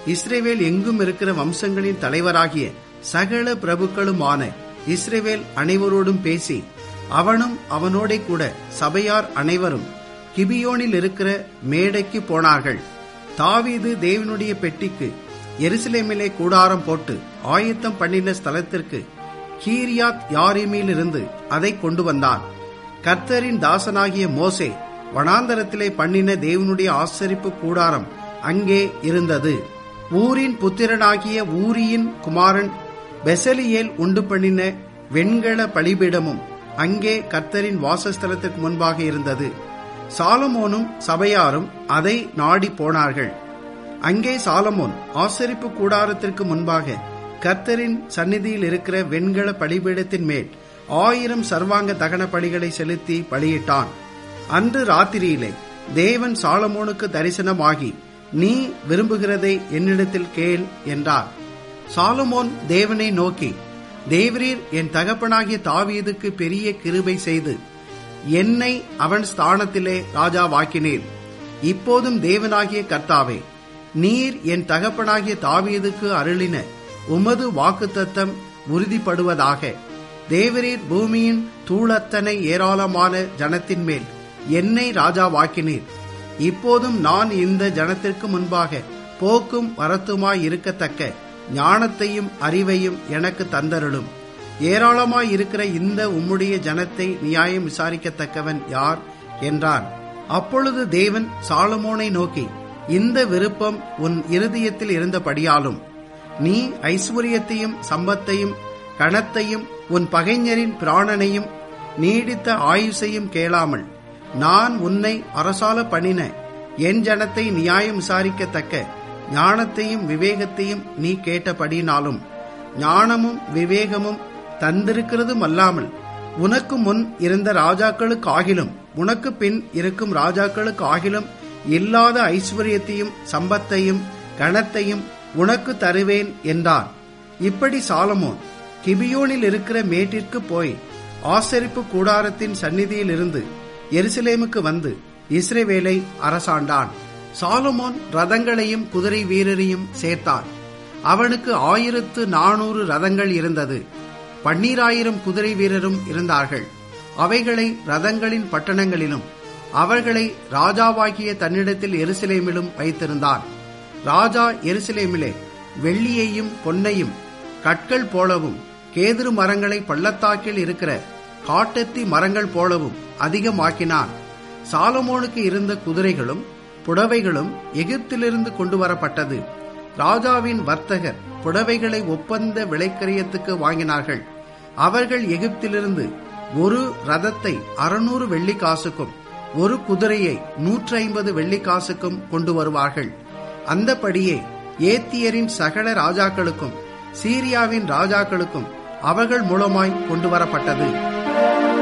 இஸ்ரேவேல் எங்கும் இருக்கிற வம்சங்களின் தலைவராகிய சகல பிரபுக்களுமான இஸ்ரேவேல் அனைவரோடும் பேசி அவனும் அவனோட கூட சபையார் அனைவரும் கிபியோனில் இருக்கிற மேடைக்கு போனார்கள் தாவீது தேவனுடைய பெட்டிக்கு எருசலேமிலே கூடாரம் போட்டு ஆயத்தம் பண்ணின ஸ்தலத்திற்கு கீரியாத் யாரிமிலிருந்து அதை கொண்டு வந்தான் கர்த்தரின் தாசனாகிய மோசே வனாந்தரத்திலே பண்ணின தேவனுடைய ஆசரிப்பு கூடாரம் அங்கே இருந்தது ஊரின் புத்திரனாகிய ஊரியின் குமாரன் பெசலியேல் உண்டு பண்ணின வெண்கல பலிபீடமும் அங்கே கர்த்தரின் வாசஸ்தலத்திற்கு முன்பாக இருந்தது சாலமோனும் சபையாரும் அதை நாடி போனார்கள் அங்கே சாலமோன் ஆசரிப்பு கூடாரத்திற்கு முன்பாக கர்த்தரின் சந்நிதியில் இருக்கிற வெண்கல பலிபீடத்தின் மேல் ஆயிரம் சர்வாங்க தகன பலிகளை செலுத்தி பலியிட்டான் அன்று ராத்திரியிலே தேவன் சாலமோனுக்கு தரிசனமாகி நீ விரும்புகிறதை என்னிடத்தில் கேள் என்றார் சாலமோன் தேவனை நோக்கி தேவரீர் என் தகப்பனாகிய தாவீதுக்கு பெரிய கிருபை செய்து என்னை அவன் ஸ்தானத்திலே ராஜாவாக்கினீர் இப்போதும் தேவனாகிய கர்த்தாவே நீர் என் தகப்பனாகிய தாவீதுக்கு அருளின உமது வாக்குத்தத்தம் உறுதிப்படுவதாக தேவரீர் பூமியின் தூளத்தனை ஏராளமான ஜனத்தின் மேல் என்னை ராஜாவாக்கினீர் இப்போதும் நான் இந்த ஜனத்திற்கு முன்பாக போக்கும் வரத்துமாய் இருக்கத்தக்க ஞானத்தையும் அறிவையும் எனக்கு தந்தருளும் ஏராளமாய் இருக்கிற இந்த உம்முடைய ஜனத்தை நியாயம் விசாரிக்கத்தக்கவன் யார் என்றான் அப்பொழுது தேவன் சாலமோனை நோக்கி இந்த விருப்பம் உன் இருதயத்தில் இருந்தபடியாலும் நீ ஐஸ்வர்யத்தையும் சம்பத்தையும் கணத்தையும் உன் பகைஞரின் பிராணனையும் நீடித்த ஆயுசையும் கேளாமல் நான் உன்னை அரசால பண்ணின என் ஜனத்தை நியாயம் விசாரிக்கத்தக்க ஞானத்தையும் விவேகத்தையும் நீ கேட்டபடினாலும் ஞானமும் விவேகமும் தந்திருக்கிறதும் அல்லாமல் உனக்கு முன் இருந்த ராஜாக்களுக்கு ஆகிலும் உனக்கு பின் இருக்கும் ராஜாக்களுக்கு ஆகிலும் இல்லாத ஐஸ்வர்யத்தையும் சம்பத்தையும் கணத்தையும் உனக்கு தருவேன் என்றார் இப்படி சாலமோன் கிபியோனில் இருக்கிற மேட்டிற்கு போய் ஆசரிப்பு கூடாரத்தின் சந்நிதியில் இருந்து எருசலேமுக்கு வந்து இஸ்ரேவேலை அரசாண்டான் சாலமோன் ரதங்களையும் குதிரை வீரரையும் சேர்த்தான் அவனுக்கு ஆயிரத்து நானூறு ரதங்கள் இருந்தது பன்னீராயிரம் குதிரை வீரரும் இருந்தார்கள் அவைகளை ரதங்களின் பட்டணங்களிலும் அவர்களை ராஜாவாகிய தன்னிடத்தில் எருசலேமிலும் வைத்திருந்தான் ராஜா எருசலேமிலே வெள்ளியையும் பொன்னையும் கற்கள் போலவும் கேதுரு மரங்களை பள்ளத்தாக்கில் இருக்கிற காட்டத்தி மரங்கள் போலவும் அதிகமாக்கினான் சாலமோனுக்கு இருந்த குதிரைகளும் புடவைகளும் எகிப்திலிருந்து கொண்டு வரப்பட்டது ராஜாவின் வர்த்தகர் புடவைகளை ஒப்பந்த விலைக்கரியத்துக்கு வாங்கினார்கள் அவர்கள் எகிப்திலிருந்து ஒரு ரதத்தை அறுநூறு வெள்ளி காசுக்கும் ஒரு குதிரையை நூற்றி ஐம்பது வெள்ளி காசுக்கும் கொண்டு வருவார்கள் அந்தபடியே ஏத்தியரின் சகல ராஜாக்களுக்கும் சீரியாவின் ராஜாக்களுக்கும் அவர்கள் மூலமாய் கொண்டு வரப்பட்டது